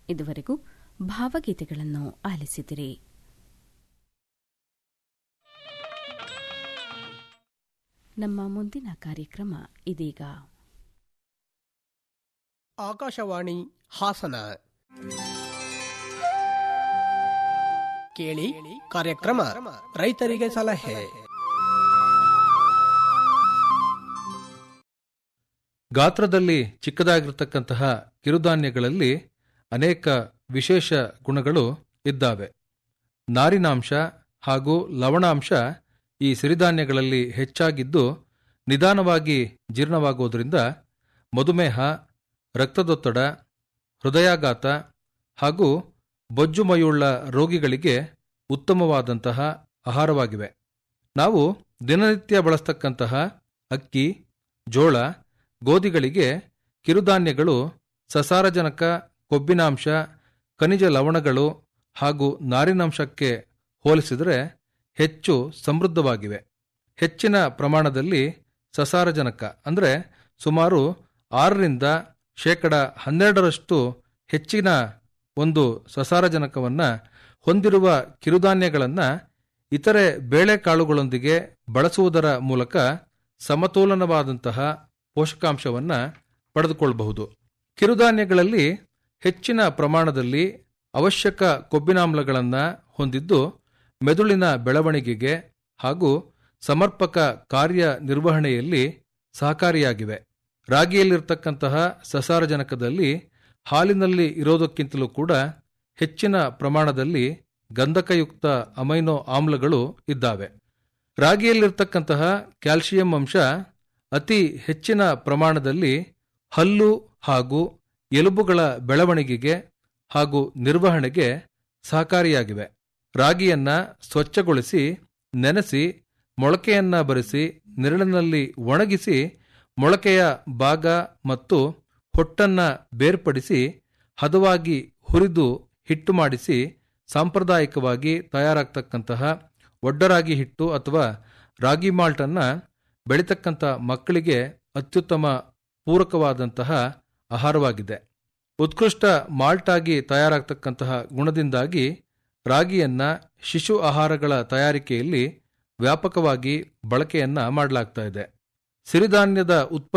ಇದುವರೆಗೂ ಭಾವಗೀತೆಗಳನ್ನು ಆಲಿಸಿದಿರಿ ನಮ್ಮ ಮುಂದಿನ ಕಾರ್ಯಕ್ರಮ ಇದೀಗ ಆಕಾಶವಾಣಿ ಹಾಸನ ಕೇಳಿ ಕಾರ್ಯಕ್ರಮ ರೈತರಿಗೆ ಸಲಹೆ ಗಾತ್ರದಲ್ಲಿ ಚಿಕ್ಕದಾಗಿರತಕ್ಕಂತಹ ಕಿರುಧಾನ್ಯಗಳಲ್ಲಿ ಅನೇಕ ವಿಶೇಷ ಗುಣಗಳು ಇದ್ದಾವೆ ನಾರಿನಾಂಶ ಹಾಗೂ ಲವಣಾಂಶ ಈ ಸಿರಿಧಾನ್ಯಗಳಲ್ಲಿ ಹೆಚ್ಚಾಗಿದ್ದು ನಿಧಾನವಾಗಿ ಜೀರ್ಣವಾಗುವುದರಿಂದ ಮಧುಮೇಹ ರಕ್ತದೊತ್ತಡ ಹೃದಯಾಘಾತ ಹಾಗೂ ಬೊಜ್ಜುಮಯುಳ್ಳ ರೋಗಿಗಳಿಗೆ ಉತ್ತಮವಾದಂತಹ ಆಹಾರವಾಗಿವೆ ನಾವು ದಿನನಿತ್ಯ ಬಳಸ್ತಕ್ಕಂತಹ ಅಕ್ಕಿ ಜೋಳ ಗೋಧಿಗಳಿಗೆ ಕಿರುಧಾನ್ಯಗಳು ಸಸಾರಜನಕ ಕೊಬ್ಬಿನಾಂಶ ಖನಿಜ ಲವಣಗಳು ಹಾಗೂ ನಾರಿನಾಂಶಕ್ಕೆ ಹೋಲಿಸಿದರೆ ಹೆಚ್ಚು ಸಮೃದ್ಧವಾಗಿವೆ ಹೆಚ್ಚಿನ ಪ್ರಮಾಣದಲ್ಲಿ ಸಸಾರಜನಕ ಅಂದರೆ ಸುಮಾರು ಆರರಿಂದ ಶೇಕಡ ಹನ್ನೆರಡರಷ್ಟು ಹೆಚ್ಚಿನ ಒಂದು ಸಸಾರಜನಕವನ್ನು ಹೊಂದಿರುವ ಕಿರುಧಾನ್ಯಗಳನ್ನು ಇತರೆ ಬೇಳೆಕಾಳುಗಳೊಂದಿಗೆ ಬಳಸುವುದರ ಮೂಲಕ ಸಮತೋಲನವಾದಂತಹ ಪೋಷಕಾಂಶವನ್ನು ಪಡೆದುಕೊಳ್ಳಬಹುದು ಕಿರುಧಾನ್ಯಗಳಲ್ಲಿ ಹೆಚ್ಚಿನ ಪ್ರಮಾಣದಲ್ಲಿ ಅವಶ್ಯಕ ಕೊಬ್ಬಿನಾಮ್ಲಗಳನ್ನು ಹೊಂದಿದ್ದು ಮೆದುಳಿನ ಬೆಳವಣಿಗೆಗೆ ಹಾಗೂ ಸಮರ್ಪಕ ಕಾರ್ಯನಿರ್ವಹಣೆಯಲ್ಲಿ ಸಹಕಾರಿಯಾಗಿವೆ ರಾಗಿಯಲ್ಲಿರ್ತಕ್ಕಂತಹ ಸಸಾರಜನಕದಲ್ಲಿ ಹಾಲಿನಲ್ಲಿ ಇರೋದಕ್ಕಿಂತಲೂ ಕೂಡ ಹೆಚ್ಚಿನ ಪ್ರಮಾಣದಲ್ಲಿ ಗಂಧಕಯುಕ್ತ ಅಮೈನೋ ಆಮ್ಲಗಳು ಇದ್ದಾವೆ ರಾಗಿಯಲ್ಲಿರ್ತಕ್ಕಂತಹ ಕ್ಯಾಲ್ಸಿಯಂ ಅಂಶ ಅತಿ ಹೆಚ್ಚಿನ ಪ್ರಮಾಣದಲ್ಲಿ ಹಲ್ಲು ಹಾಗೂ ಎಲುಬುಗಳ ಬೆಳವಣಿಗೆಗೆ ಹಾಗೂ ನಿರ್ವಹಣೆಗೆ ಸಹಕಾರಿಯಾಗಿವೆ ರಾಗಿಯನ್ನ ಸ್ವಚ್ಛಗೊಳಿಸಿ ನೆನೆಸಿ ಮೊಳಕೆಯನ್ನ ಬರೆಸಿ ನೆರಳಿನಲ್ಲಿ ಒಣಗಿಸಿ ಮೊಳಕೆಯ ಭಾಗ ಮತ್ತು ಹೊಟ್ಟನ್ನ ಬೇರ್ಪಡಿಸಿ ಹದವಾಗಿ ಹುರಿದು ಹಿಟ್ಟು ಮಾಡಿಸಿ ಸಾಂಪ್ರದಾಯಿಕವಾಗಿ ತಯಾರಾಗ್ತಕ್ಕಂತಹ ಒಡ್ಡರಾಗಿ ಹಿಟ್ಟು ಅಥವಾ ರಾಗಿ ಮಾಲ್ಟನ್ನು ಬೆಳೀತಕ್ಕಂಥ ಮಕ್ಕಳಿಗೆ ಅತ್ಯುತ್ತಮ ಪೂರಕವಾದಂತಹ ಆಹಾರವಾಗಿದೆ ಉತ್ಕೃಷ್ಟ ಮಾಲ್ಟ್ ಆಗಿ ತಯಾರಾಗ್ತಕ್ಕಂತಹ ಗುಣದಿಂದಾಗಿ ರಾಗಿಯನ್ನ ಶಿಶು ಆಹಾರಗಳ ತಯಾರಿಕೆಯಲ್ಲಿ ವ್ಯಾಪಕವಾಗಿ ಬಳಕೆಯನ್ನ ಮಾಡಲಾಗ್ತಾ ಇದೆ ಸಿರಿಧಾನ್ಯದ ಉತ್ಪನ್ನ